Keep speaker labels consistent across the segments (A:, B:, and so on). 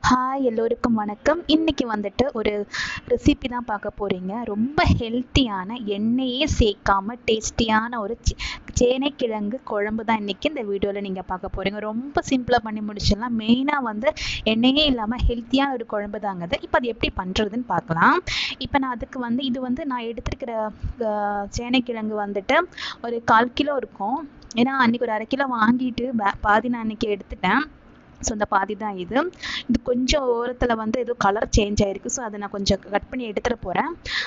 A: hi எல்லோருக்கும் வணக்கம் இன்னைக்கு வந்துட்டு ஒரு ரெசிபி தான் பார்க்க போறீங்க ரொம்ப ஹெல்த்தியான எண்ணெயே சேர்க்காம டேஸ்டியான ஒரு சி- சேனைக்கிழங்கு குழம்பு தான் இன்னைக்கு இந்த வீடியோவில் நீங்கள் பார்க்க போறீங்க ரொம்ப சிம்பிளாக பண்ணி முடிச்சிடலாம் மெயினாக வந்து எண்ணெயே இல்லாமல் ஹெல்த்தியான ஒரு குழம்பு தாங்க இது இப்போ அது எப்படி பண்ணுறதுன்னு பார்க்கலாம் இப்போ நான் அதுக்கு வந்து இது வந்து நான் எடுத்திருக்கிற அஹ், சேனைக்கிழங்கு வந்துட்டு ஒரு கால் கிலோ இருக்கும் ஏன்னா அன்னைக்கு ஒரு அரை கிலோ வாங்கிட்டு பா- பாதி நான் அன்னைக்கு எடுத்துட்டேன் ஸோ அந்த பாதி தான் இது இது கொஞ்சம் ஓரத்தில் வந்து ஏதோ கலர் சேஞ்ச் ஆயிருக்கு ஸோ அதை நான் கொஞ்சம் கட் பண்ணி எடுத்துட போகிறேன்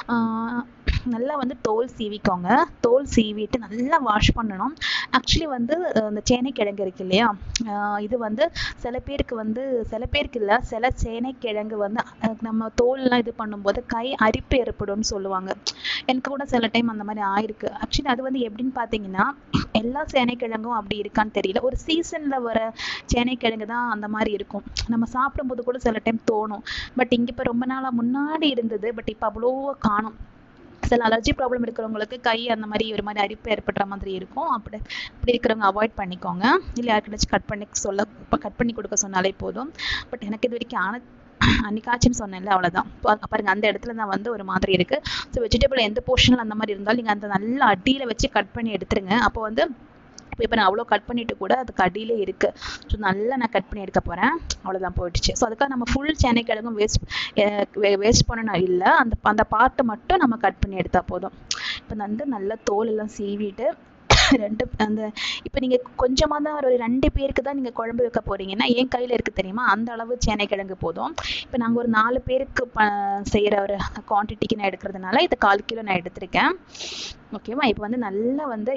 A: நல்லா வந்து தோல் சீவிக்கோங்க தோல் சீவிட்டு நல்லா வாஷ் பண்ணணும் ஆக்சுவலி வந்து அஹ், இந்த சேனைக்கிழங்கு இருக்கு இல்லையா அஹ், இது வந்து சில பேருக்கு வந்து சில பேருக்கு இல்லை சில சேனைக்கிழங்கு வந்து அஹ், நம்ம தோல்லாம் இது பண்ணும்போது கை அரிப்பு ஏற்படும்னு சொல்லுவாங்க எனக்கு கூட சில டைம் அந்த மாதிரி ஆயிருக்கு ஆக்சுவலி அது வந்து எப்படின்னு பார்த்தீங்கன்னா எல்லா சேனைக்கிழங்கும் அப்படி இருக்கான்னு தெரியல ஒரு சீசன்ல வர சேனைக்கிழங்கு தான் அந்த மாதிரி இருக்கும் நம்ம சாப்பிடும்போது கூட சில டைம் தோணும் பட் இங்க இப்ப ரொம்ப நாளா முன்னாடி இருந்தது பட் இப்ப அவ்வளோ காணும் சில அலர்ஜி ப்ராப்ளம் இருக்கிறவங்களுக்கு கை அந்த மாதிரி ஒரு மாதிரி அரிப்பு ஏற்படுற மாதிரி இருக்கும் அப்படி அப்படி இருக்கிறவங்க அவாய்ட் பண்ணிக்கோங்க இல்லை யாருக்கிட்டாச்சும் கட் பண்ணி சொல்ல கட் பண்ணி கொடுக்க சொன்னாலே போதும் பட் எனக்கு இது வரைக்கும் ஆன அன்னைக்காச்சுன்னு சொன்னேன்ல அவ்வளவுதான் பா- பாருங்க அந்த இடத்துல தான் வந்து ஒரு மாதிரி இருக்கு ஸோ வெஜிடபிள் எந்த போர்ஷனில் அந்த மாதிரி இருந்தாலும் நீங்கள் அந்த நல்லா அடியில் வச்சு கட் பண்ணி எடுத்துருங்க அப்போ வந்து இப்போ இப்போ நான் அவ்வளோ கட் பண்ணிட்டு கூட அதுக்கு அடியிலே இருக்கு ஸோ நல்லா நான் கட் பண்ணி எடுக்க போகிறேன் அவ்வளோதான் போயிடுச்சு ஸோ அதுக்காக நம்ம ஃபுல் சேனைக்கிழங்கும் வேஸ்ட் வேஸ்ட் பண்ணணும் இல்லை அந்த அந்த பார்ட்டை மட்டும் நம்ம கட் பண்ணி எடுத்தா போதும் இப்போ வந்து நல்லா தோல் எல்லாம் சீவிட்டு ரெண்டு அந்த இப்போ நீங்கள் கொஞ்சமாக தான் ஒரு ரெண்டு பேருக்கு தான் நீங்கள் குழம்பு வைக்க போறீங்கன்னா என் கையில் இருக்கு தெரியுமா அந்த அளவு சேனைக்கிழங்கு போதும் இப்போ நாங்கள் ஒரு நாலு பேருக்கு ப செய்கிற ஒரு குவான்டிட்டிக்கு நான் எடுக்கிறதுனால இது கால் கிலோ நான் எடுத்திருக்கேன் ஓகேவா இப்போ வந்து நல்லா வந்து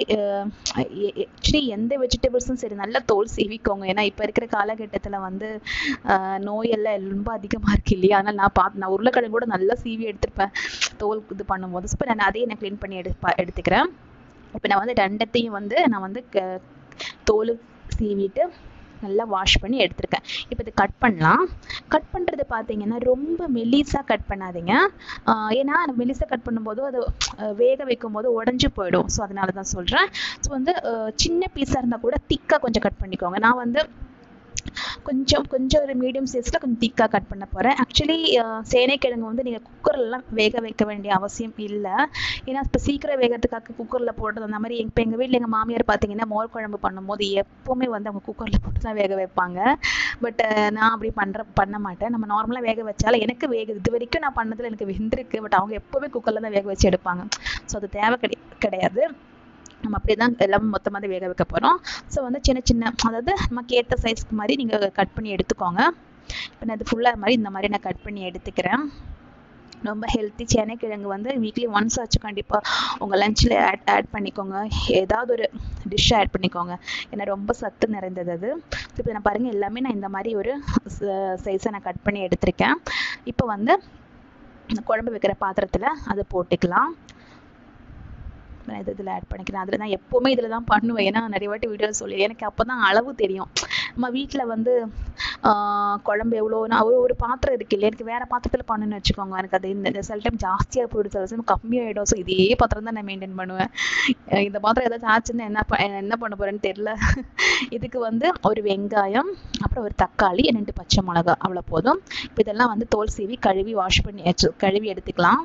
A: ஆக்சுவலி எந்த வெஜிடபிள்ஸும் சரி நல்லா தோல் சீவிக்கோங்க ஏன்னா இப்போ இருக்கிற காலகட்டத்தில் வந்து அஹ், நோயெல்லாம் ரொம்ப அதிகமாக இருக்கு இல்லையா அதனால் நான் பார்த்து நான் உருளைக்கிழங்கு கூட நல்லா சீவி எடுத்திருப்பேன் தோல் இது பண்ணும்போது இப்போ நான் அதையும் நான் க்ளீன் பண்ணி எடுப்பா எடுத்துக்கிறேன் இப்போ நான் வந்து ரெண்டத்தையும் வந்து நான் வந்து க- தோல் சீவிட்டு நல்லா வாஷ் பண்ணி எடுத்திருக்கேன் இப்போ இது கட் பண்ணலாம் கட் பண்ணுறது பார்த்தீங்கன்னா ரொம்ப மெலிசாக கட் பண்ணாதீங்க ஆஹ் ஏன்னா மெலிசாக கட் பண்ணும்போது அது அஹ் வேக வைக்கும் போது உடஞ்சி போயிடும் ஸோ அதனால தான் சொல்கிறேன் ஸோ வந்து அஹ் சின்ன பீஸாக இருந்தால் கூட திக்காக கொஞ்சம் கட் பண்ணிக்கோங்க நான் வந்து கொஞ்சம் கொஞ்சம் ஒரு மீடியம் சைஸில் கொஞ்சம் திக்காக கட் பண்ண போகிறேன் ஆக்சுவலி சேனைக்கிழங்கு வந்து நீங்கள் குக்கர்லாம் வேக வைக்க வேண்டிய அவசியம் இல்லை ஏன்னா இப்போ சீக்கிரம் வேகத்துக்காக குக்கரில் போடுறது அந்த மாதிரி இப்போ எங்கள் வீட்டில் எங்கள் மாமியார் பார்த்தீங்கன்னா மோர் குழம்பு பண்ணும்போது எப்போவுமே வந்து அவங்க குக்கரில் போட்டு தான் வேக வைப்பாங்க பட் நான் அப்படி பண்ணுற பண்ண மாட்டேன் நம்ம நார்மலாக வேக வச்சாலும் எனக்கு வேக இது வரைக்கும் நான் பண்ணதில் எனக்கு வெந்திருக்கு பட் அவங்க எப்போவுமே குக்கரில் தான் வேக வச்சு எடுப்பாங்க ஸோ அது தேவை கிடை கிடையாது நம்ம அப்படியே தான் எல்லாமே மொத்தமாக தான் வேக வைக்க போகிறோம் ஸோ வந்து சின்ன சின்ன அதாவது நமக்கு ஏற்ற சைஸ்க்கு மாதிரி நீங்கள் கட் பண்ணி எடுத்துக்கோங்க இப்போ நான் இது ஃபுல்லாக மாதிரி இந்த மாதிரி நான் கட் பண்ணி எடுத்துக்கிறேன் ரொம்ப ஹெல்த்தி சேனைக்கிழங்கு வந்து வீக்லி ஒன்ஸ் ஆச்சு கண்டிப்பாக உங்கள் லஞ்சில் ஆட் ஆட் பண்ணிக்கோங்க ஏதாவது ஒரு டிஷ் ஆட் பண்ணிக்கோங்க ஏன்னா ரொம்ப சத்து நிறைந்தது அது இப்போ நான் பாருங்கள் எல்லாமே நான் இந்த மாதிரி ஒரு சைஸை நான் கட் பண்ணி எடுத்திருக்கேன் இப்போ வந்து இந்த குழம்பு வைக்கிற பாத்திரத்தில் அதை போட்டுக்கலாம் நான் இது இதில் ஆட் பண்ணிக்கிறேன் அதில் நான் எப்போவுமே இதில் தான் பண்ணுவேன் ஏன்னா நிறைய வாட்டி வீடியோ சொல்லி எனக்கு அப்போ தான் அளவு தெரியும் நம்ம வீட்டில் வந்து ஆஹ், குழம்பு எவ்வளோ நான் ஒரு ஒரு பாத்திரம் இருக்கு இல்லையா எனக்கு வேறு பாத்திரத்தில் பண்ணணும்னு வச்சுக்கோங்க எனக்கு அது இந்த சில டைம் ஜாஸ்தியாக போயிடுது சில டைம் கம்மியாகிடும் ஸோ இதே பாத்திரம் தான் நான் மெயின்டைன் பண்ணுவேன் அஹ் இந்த பாத்திரம் ஏதாச்சும் ஆச்சுன்னா என்ன ப- என்ன பண்ண போகிறேன்னு தெரில இதுக்கு வந்து ஒரு வெங்காயம் அப்புறம் ஒரு தக்காளி ரெண்டு பச்சை மிளகா அவ்வளோ போதும் இப்போ இதெல்லாம் வந்து தோல் சீவி கழுவி வாஷ் பண்ணி வச்சு கழுவி எடுத்துக்கலாம்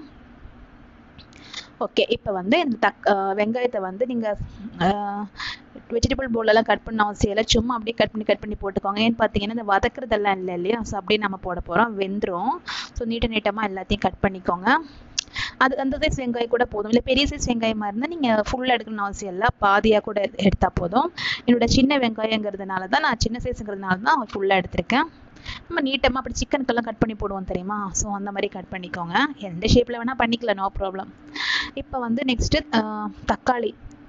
A: ஓகே இப்போ வந்து இந்த தக் அஹ் வெங்காயத்தை வந்து நீங்கள் வெஜிடபிள் போலெல்லாம் கட் பண்ண அவசியம் இல்லை சும்மா அப்படியே கட் பண்ணி கட் பண்ணி போட்டுக்கோங்க ஏன்னு பார்த்தீங்கன்னா இந்த வதக்குறதெல்லாம் இல்லை இல்லையா ஸோ அப்படியே நம்ம போட போகிறோம் வெந்துடும் ஸோ நீட்ட நீட்டமாக எல்லாத்தையும் கட் பண்ணிக்கோங்க அது அந்த சைஸ் வெங்காயம் கூட போதும் இல்லை பெரிய சைஸ் வெங்காயமாக இருந்தால் நீங்கள் ஃபுல்லாக எடுக்கணும்னு அவசியம் இல்லை பாதியாக கூட எடுத்தால் போதும் என்னோட சின்ன வெங்காயங்கிறதுனால தான் நான் சின்ன சைஸுங்கிறதுனால தான் ஃபுல்லாக எடுத்திருக்கேன் நம்ம நீட்டமாக அப்படி சிக்கனுக்கெல்லாம் கட் பண்ணி போடுவோம் தெரியுமா ஸோ அந்த மாதிரி கட் பண்ணிக்கோங்க எந்த ஷேப்பில் வேணால் பண்ணிக்கலாம் நோ ப்ராப்ளம் இப்போ வந்து நெக்ஸ்ட்டு தக்காளி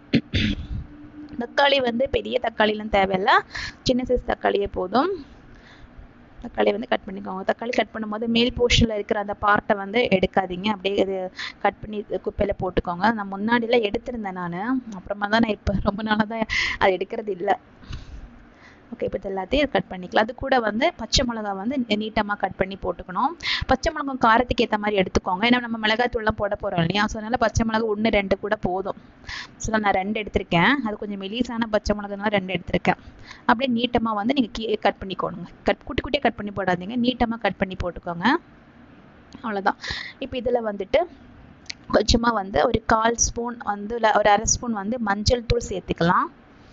A: தக்காளி வந்து பெரிய தக்காளிலாம் தேவையில்ல சின்ன சைஸ் தக்காளியே போதும் தக்காளி வந்து கட் பண்ணிக்கோங்க தக்காளி கட் பண்ணும்போது மேல் போர்ஷனில் இருக்கிற அந்த பார்ட்டை வந்து எடுக்காதீங்க அப்படியே இது கட் பண்ணி குப்பையில் போட்டுக்கோங்க நான் முன்னாடிலாம் எடுத்திருந்தேன் நான் அப்புறமா தான் நான் இப்போ ரொம்ப நாளாக தான் அது எடுக்கிறது இல்லை ஓகே இப்போ இது எல்லாத்தையும் கட் பண்ணிக்கலாம் அது கூட வந்து பச்சை மிளகா வந்து நீட்டமாக கட் பண்ணி போட்டுக்கணும் பச்சை மிளகாய் காரத்துக்கு ஏற்ற மாதிரி எடுத்துக்கோங்க ஏன்னா நம்ம மிளகாய் தூள்லாம் போட போகிறோம் இல்லையா ஸோ அதனால் பச்சை மிளகா ஒன்று ரெண்டு கூட போதும் ஸோ நான் ரெண்டு எடுத்திருக்கேன் அது கொஞ்சம் மெலிசான பச்சை மிளகானால ரெண்டு எடுத்திருக்கேன் அப்படியே நீட்டமாக வந்து நீங்கள் கீ கட் பண்ணிக்கோங்க கட் குட்டி குட்டியாக கட் பண்ணி போடாதீங்க நீட்டமாக கட் பண்ணி போட்டுக்கோங்க அவ்வளோதான் இப்போ இதில் வந்துட்டு கொஞ்சமாக வந்து ஒரு கால் ஸ்பூன் வந்து இல்லை ஒரு அரை ஸ்பூன் வந்து மஞ்சள் தூள் சேர்த்துக்கலாம்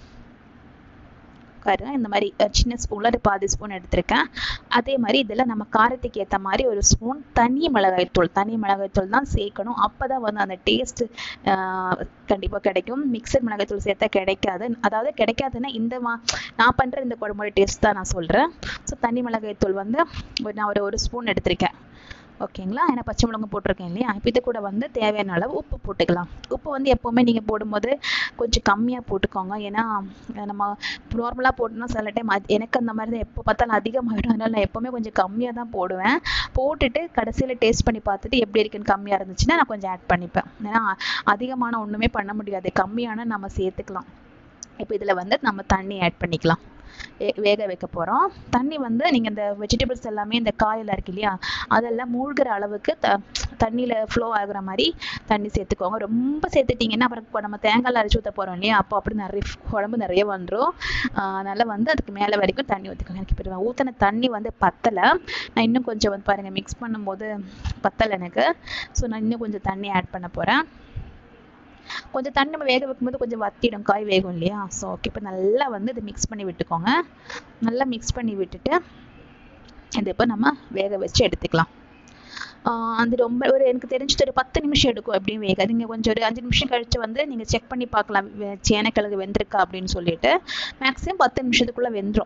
A: பாருங்க இந்த மாதிரி சின்ன ஸ்பூனில் ஒரு பாதி ஸ்பூன் எடுத்திருக்கேன் அதே மாதிரி இதில் நம்ம காரத்துக்கு ஏற்ற மாதிரி ஒரு ஸ்பூன் தனி மிளகாய்த்தூள் தனி மிளகாய்த்தூள் தான் சேர்க்கணும் அப்போ தான் வந்து அந்த டேஸ்ட்டு கண்டிப்பாக கிடைக்கும் மிக்சர் மிளகாய்த்தூள் சேர்த்தா கிடைக்காது அதாவது கிடைக்காதுன்னா இந்த மா நான் பண்ணுற இந்த குழம்போட டேஸ்ட் தான் நான் சொல்கிறேன் ஸோ தனி மிளகாய்த்தூள் வந்து ஒரு நான் ஒரு ஒரு ஸ்பூன் எடுத்திருக்கேன் ஓகேங்களா ஏன்னா பச்சை மிளகு போட்டிருக்கேன் இல்லையா இப்போ இது கூட வந்து தேவையான அளவு உப்பு போட்டுக்கலாம் உப்பு வந்து எப்போவுமே நீங்கள் போடும்போது கொஞ்சம் கம்மியாக போட்டுக்கோங்க ஏன்னா நம்ம நார்மலாக போட்டோம்னா சில டைம் அது எனக்கு அந்த மாதிரி தான் எப்போ பார்த்தாலும் அதிகமாகிடும் அதனால நான் எப்போவுமே கொஞ்சம் கம்மியாக தான் போடுவேன் போட்டுட்டு கடைசியில் டேஸ்ட் பண்ணி பார்த்துட்டு எப்படி இருக்குன்னு கம்மியாக இருந்துச்சுன்னா நான் கொஞ்சம் ஆட் பண்ணிப்பேன் ஏன்னா அதிகமான ஒன்றுமே பண்ண முடியாது கம்மியான நம்ம சேர்த்துக்கலாம் இப்போ இதில் வந்து நம்ம தண்ணி ஆட் பண்ணிக்கலாம் வேக வைக்க போகிறோம் தண்ணி வந்து நீங்கள் இந்த வெஜிடபிள்ஸ் எல்லாமே இந்த காயெல்லாம் இருக்கு இல்லையா அதெல்லாம் மூழ்கிற அளவுக்கு த தண்ணியில் ஃப்ளோ ஆகுற மாதிரி தண்ணி சேர்த்துக்கோங்க ரொம்ப சேர்த்துட்டிங்கன்னா அப்புறம் இப்போ நம்ம தேங்காயில் அரைச்சி ஊற்ற போகிறோம் இல்லையா அப்போ அப்படி நிறைய குழம்பு நிறைய வந்துடும் அதனால் வந்து அதுக்கு மேலே வரைக்கும் தண்ணி ஊற்றிக்கோங்க எனக்கு இப்போ ஊற்றின தண்ணி வந்து பத்தலை நான் இன்னும் கொஞ்சம் வந்து பாருங்கள் மிக்ஸ் பண்ணும்போது பத்தலை எனக்கு ஸோ நான் இன்னும் கொஞ்சம் தண்ணி ஆட் பண்ண போகிறேன் கொஞ்சம் தண்ணி நம்ம வேக வைக்கும்போது கொஞ்சம் வத்திடும் காய் வேகும் இல்லையா ஸோ ஓகே இப்போ நல்லா வந்து இதை மிக்ஸ் பண்ணி விட்டுக்கோங்க நல்லா மிக்ஸ் பண்ணி விட்டுட்டு இது இப்போ நம்ம வேக வச்சு எடுத்துக்கலாம் அது ரொம்ப ஒரு எனக்கு தெரிஞ்சது ஒரு பத்து நிமிஷம் எடுக்கும் எப்படியும் வேக நீங்கள் கொஞ்சம் ஒரு அஞ்சு நிமிஷம் கழிச்சு வந்து நீங்கள் செக் பண்ணி பார்க்கலாம் சேனக்கிழங்கு வெந்திருக்கா அப்படின்னு சொல்லிட்டு மேக்ஸிமம் பத்து நிமிஷத்துக்குள்ளே வெந்துடும்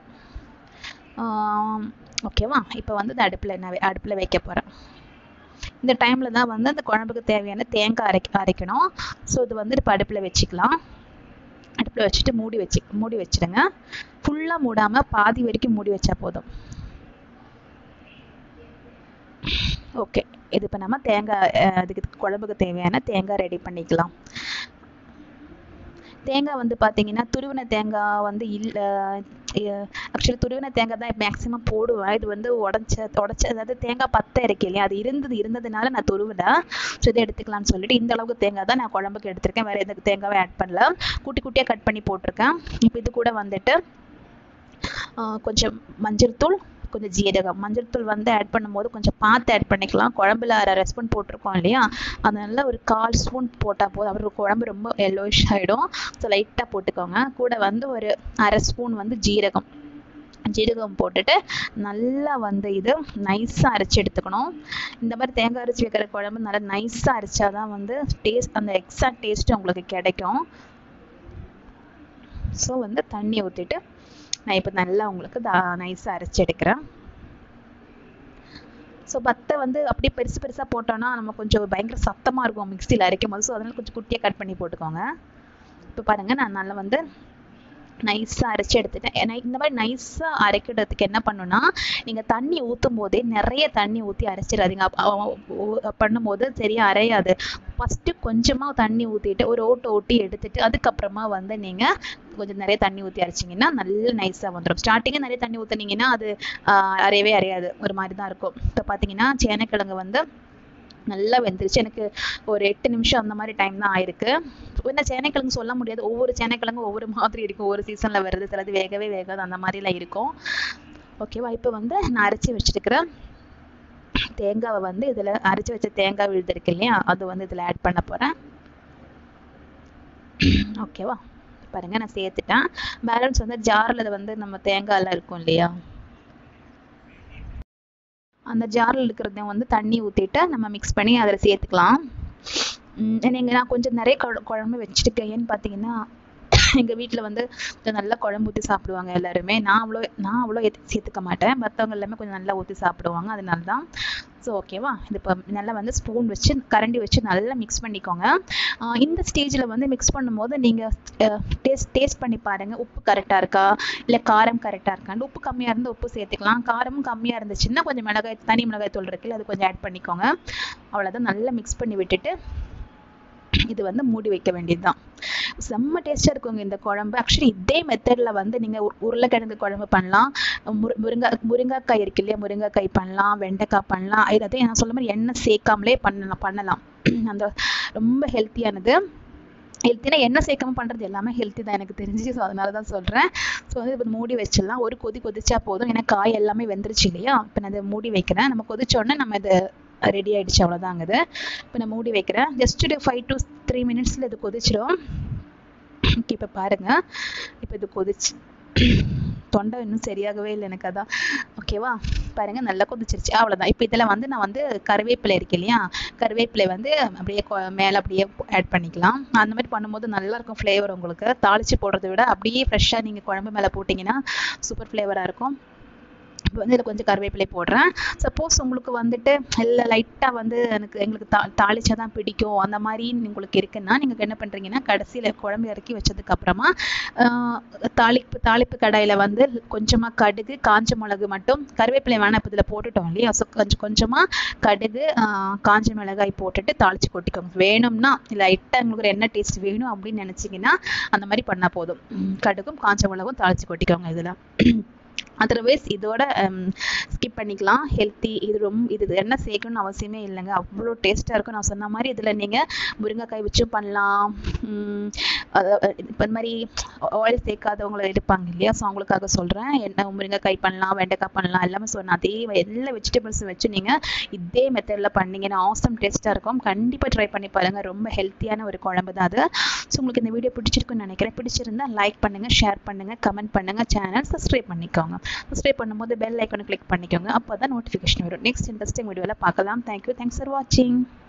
A: ஓகேவா இப்போ வந்து இந்த அடுப்பில் நான் அடுப்பில் வைக்க போகிறேன் இந்த டைமில் தான் வந்து அந்த குழம்புக்கு தேவையான தேங்காய் அரைக்க அரைக்கணும் ஸோ இது வந்து இப்போ அடுப்பில் வச்சுக்கலாம் அடுப்பில் வச்சுட்டு மூடி வச்சு மூடி வச்சுடுங்க ஃபுல்லாக மூடாமல் பாதி வரைக்கும் மூடி வச்சா போதும் ஓகே இது இப்போ நம்ம தேங்காய் அதுக்கு குழம்புக்கு தேவையான தேங்காய் ரெடி பண்ணிக்கலாம் தேங்காய் வந்து பார்த்தீங்கன்னா துருவின தேங்காய் வந்து இல்லை ஆக்சுவலி துருவின தேங்காய் தான் மேக்ஸிமம் போடுவேன் இது வந்து உடச்ச உடச்ச அதாவது தேங்காய் பத்தை இருக்கு இல்லையா அது இருந்தது இருந்ததுனால நான் துருவில ஸோ இதை எடுத்துக்கலாம்னு சொல்லிட்டு இந்த அளவுக்கு தேங்காய் தான் நான் குழம்புக்கு எடுத்திருக்கேன் வேறு எந்த தேங்காவை ஆட் பண்ணல குட்டி குட்டியாக கட் பண்ணி போட்டிருக்கேன் இப்போ இது கூட வந்துட்டு கொஞ்சம் மஞ்சள் தூள் கொஞ்சம் ஜீரகம் மஞ்சள் தூள் வந்து ஆட் பண்ணும்போது கொஞ்சம் பார்த்து ஆட் பண்ணிக்கலாம் குழம்புல அரை ஸ்பூன் போட்டிருக்கோம் இல்லையா அதனால ஒரு கால் ஸ்பூன் போட்டால் போதும் அப்புறம் குழம்பு ரொம்ப எல்லோயிஷ் ஆகிடும் ஸோ லைட்டாக போட்டுக்கோங்க கூட வந்து ஒரு அரை ஸ்பூன் வந்து ஜீரகம் ஜீரகம் போட்டுட்டு நல்லா வந்து இது நைஸாக அரைச்சி எடுத்துக்கணும் இந்த மாதிரி தேங்காய் அரைச்சி வைக்கிற குழம்பு நல்லா நைஸாக அரைச்சா தான் வந்து டேஸ்ட் அந்த எக்ஸாக்ட் டேஸ்ட் உங்களுக்கு கிடைக்கும் ஸோ வந்து தண்ணி ஊற்றிட்டு நான் இப்போ நல்லா உங்களுக்கு நைஸாக அரைச்சி எடுக்கிறேன் ஸோ பத்தை வந்து அப்படியே பெருசு பெருசாக போட்டோன்னா நம்ம கொஞ்சம் பயங்கர சத்தமாக இருக்கும் மிக்சியில் அரைக்கும் போது ஸோ அதனால் கொஞ்சம் குட்டியாக கட் பண்ணி போட்டுக்கோங்க இப்போ பாருங்கள் நான் நல்லா வந்து நைஸாக அரைச்சி எடுத்துட்டேன் ஏன்னா இந்த மாதிரி நைஸாக அரைக்கிறதுக்கு என்ன பண்ணுன்னா நீங்கள் தண்ணி ஊற்றும் போதே நிறைய தண்ணி ஊற்றி அரைச்சிடாதீங்க பண்ணும்போது சரியாக அரையாது ஃபஸ்ட்டு கொஞ்சமாக தண்ணி ஊற்றிட்டு ஒரு ஓட்டை ஓட்டி எடுத்துட்டு அதுக்கப்புறமா வந்து நீங்கள் கொஞ்சம் நிறைய தண்ணி ஊற்றி அரைச்சிங்கன்னா நல்ல நைஸாக வந்துடும் ஸ்டார்டிங்கே நிறைய தண்ணி ஊற்றுனீங்கன்னா அது அரையவே அரையாது ஒரு மாதிரி தான் இருக்கும் இப்போ பார்த்தீங்கன்னா சேனக்கிழங்கு வந்து நல்லா வெந்துருச்சு எனக்கு ஒரு எட்டு நிமிஷம் அந்த மாதிரி டைம் தான் ஆயிருக்கு இந்த சேனைக்கிழங்கு சொல்ல முடியாது ஒவ்வொரு சேனைக்கிழங்கும் ஒவ்வொரு மாதிரி இருக்கும் ஒவ்வொரு சீசனில் வருது சிலது வேகவே வேகாது அந்த மாதிரிலாம் இருக்கும் ஓகேவா இப்போ வந்து நான் அரைச்சி வச்சுருக்கிறேன் தேங்காவை வந்து இதில் அரைச்சி வச்ச தேங்காய் விழுது இருக்கு இல்லையா அது வந்து இதில் ஆட் பண்ண போகிறேன் ஓகேவா பாருங்க நான் சேர்த்துட்டேன் பேலன்ஸ் வந்து ஜாரில் வந்து நம்ம தேங்காயெல்லாம் இருக்கும் இல்லையா அந்த ஜாரில் இருக்கிறதையும் வந்து தண்ணி ஊற்றிட்டு நம்ம மிக்ஸ் பண்ணி அதில் சேர்த்துக்கலாம் நீங்கள் நான் கொஞ்சம் நிறைய குழம்பு வச்சுருக்கேன் ஏன்னு பார்த்தீங்கன்னா எங்கள் வீட்டில் வந்து கொஞ்சம் நல்லா குழம்பு ஊற்றி சாப்பிடுவாங்க எல்லாருமே நான் அவ்வளோ நான் அவ்வளோ சேர்த்துக்க மாட்டேன் மற்றவங்க எல்லாமே கொஞ்சம் நல்லா ஊற்றி சாப்பிடுவாங்க அதனால தான் ஸோ ஓகேவா இது இப்போ நல்லா வந்து ஸ்பூன் வச்சு கரண்டி வச்சு நல்லா மிக்ஸ் பண்ணிக்கோங்க இந்த ஸ்டேஜில் வந்து மிக்ஸ் பண்ணும்போது நீங்கள் டேஸ்ட் டேஸ்ட் பண்ணி பாருங்கள் உப்பு கரெக்டாக இருக்கா இல்லை காரம் கரெக்டாக இருக்கான்னு உப்பு கம்மியாக இருந்தால் உப்பு சேர்த்துக்கலாம் காரமும் கம்மியாக இருந்துச்சுன்னா கொஞ்சம் மிளகாய் தனி மிளகாய் தூள் இருக்குல்ல அது கொஞ்சம் ஆட் பண்ணிக்கோங்க அவ்வளோதான் நல்லா மிக்ஸ் பண்ணி விட்டுட்டு இது வந்து மூடி வைக்க வேண்டியதுதான் செம்ம டேஸ்ட்டாக இருக்குங்க இந்த குழம்பு ஆக்சுவலி இதே மெத்தடில் வந்து நீங்கள் உருளைக்கிழங்கு குழம்பு பண்ணலாம் முரு முருங்கை முருங்கைக்காய் இருக்கு இல்லையா முருங்கைக்காய் பண்ணலாம் வெண்டைக்காய் பண்ணலாம் இதை நான் சொல்ல மாதிரி எண்ணெய் சேர்க்காமலே பண்ணலாம் பண்ணலாம் அந்த ரொம்ப ஹெல்த்தியானது ஹெல்த்தினா எண்ணெய் சேர்க்காம பண்ணுறது எல்லாமே ஹெல்த்தி தான் எனக்கு தெரிஞ்சு ஸோ அதனால தான் சொல்கிறேன் ஸோ வந்து இப்போ மூடி வச்சிடலாம் ஒரு கொதி கொதிச்சா போதும் ஏன்னா காய் எல்லாமே வெந்துருச்சு இல்லையா இப்போ நான் அதை மூடி வைக்கிறேன் நம்ம கொதிச்சோடனே நம்ம இதை ரெடி ஆகிடுச்சு அவ்வளோதாங்க இது இப்போ நான் மூடி வைக்கிறேன் ஜஸ்ட் ஒரு ஃபைவ் டு த்ரீ மினிட்ஸில் இது கொதிச்சிடும் ஓகே இப்போ பாருங்கள் இப்போ இது கொதிச்சு தொண்டை இன்னும் சரியாகவே இல்லை எனக்கு அதான் ஓகேவா பாருங்க நல்லா கொதிச்சிருச்சு அவ்வளோதான் இப்போ இதில் வந்து நான் வந்து கருவேப்பிலை இருக்கு இல்லையா கருவேப்பிலை வந்து அப்படியே மேலே அப்படியே ஆட் பண்ணிக்கலாம் அந்த மாதிரி பண்ணும்போது நல்லா இருக்கும் ஃப்ளேவர் உங்களுக்கு தாளிச்சு போடுறத விட அப்படியே ஃப்ரெஷ்ஷாக நீங்கள் குழம்பு மேலே போட்டிங்கன்னா சூப்பர் ஃப்ளேவராக இருக்கும் இப்போ வந்து இதில் கொஞ்சம் கருவேப்பிலை போடுறேன் சப்போஸ் உங்களுக்கு வந்துட்டு இல்லை லைட்டாக வந்து எனக்கு எங்களுக்கு தா தாளிச்சா தான் பிடிக்கும் அந்த மாதிரி உங்களுக்கு இருக்குன்னா நீங்கள் என்ன பண்ணுறீங்கன்னா கடைசியில் குழம்பு இறக்கி வச்சதுக்கப்புறமா தாளிப்பு தாளிப்பு கடாயில் வந்து கொஞ்சமாக கடுகு காஞ்ச மிளகு மட்டும் கருவேப்பிலை வேணாம் இப்போ இதில் போட்டுட்டோம் இல்லையா ஸோ கொஞ்சம் கொஞ்சமாக கடுகு காஞ்ச மிளகாய் போட்டுட்டு தாளித்து கொட்டிக்கோங்க வேணும்னா லைட்டாக உங்களுக்கு என்ன டேஸ்ட் வேணும் அப்படின்னு நினச்சிங்கன்னா அந்த மாதிரி பண்ணால் போதும் கடுகும் காஞ்ச மிளகும் தாளித்து கொட்டிக்கோங்க இதில் அதர்வைஸ் இதோட ஸ்கிப் பண்ணிக்கலாம் ஹெல்த்தி இது ரொம்ப இது என்ன சேர்க்கணும்னு அவசியமே இல்லைங்க அவ்வளோ டேஸ்ட்டாக இருக்கும் நான் சொன்ன மாதிரி இதில் நீங்கள் முருங்கைக்காய் வச்சும் பண்ணலாம் இப்போ இந்த மாதிரி ஆயில் சேர்க்காதவங்கள இருப்பாங்க இல்லையா ஸோ அவங்களுக்காக சொல்கிறேன் என்ன முருங்கைக்காய் பண்ணலாம் வெண்டைக்காய் பண்ணலாம் எல்லாமே சொன்னேன் அதே எல்லா வெஜிடபிள்ஸும் வச்சு நீங்கள் இதே மெத்தடில் பண்ணீங்கன்னா ஆசம் டேஸ்ட்டாக இருக்கும் கண்டிப்பாக ட்ரை பண்ணி பாருங்கள் ரொம்ப ஹெல்த்தியான ஒரு குழம்பு தான் அது ஸோ உங்களுக்கு இந்த வீடியோ பிடிச்சிருக்குன்னு நினைக்கிறேன் பிடிச்சிருந்தா லைக் பண்ணுங்கள் ஷேர் பண்ணுங்கள் கமெண்ட் பண்ணுங்கள் சேனல் சப்ஸ்கிரைப் பண்ணிக்கோங்க சப்ஸ்கிரைப் பண்ணும்போது பெல் ஐக்கனை கிளிக் பண்ணிக்கோங்க அப்போ தான் நோட்டிஃபிகேஷன் வரும் நெக்ஸ்ட் இன்ட்ரெஸ்டிங் வீடியோவில் பார்க்கலாம் தேங்க்யூ தேங்க்ஸ் ஃபார் வாட்சிங்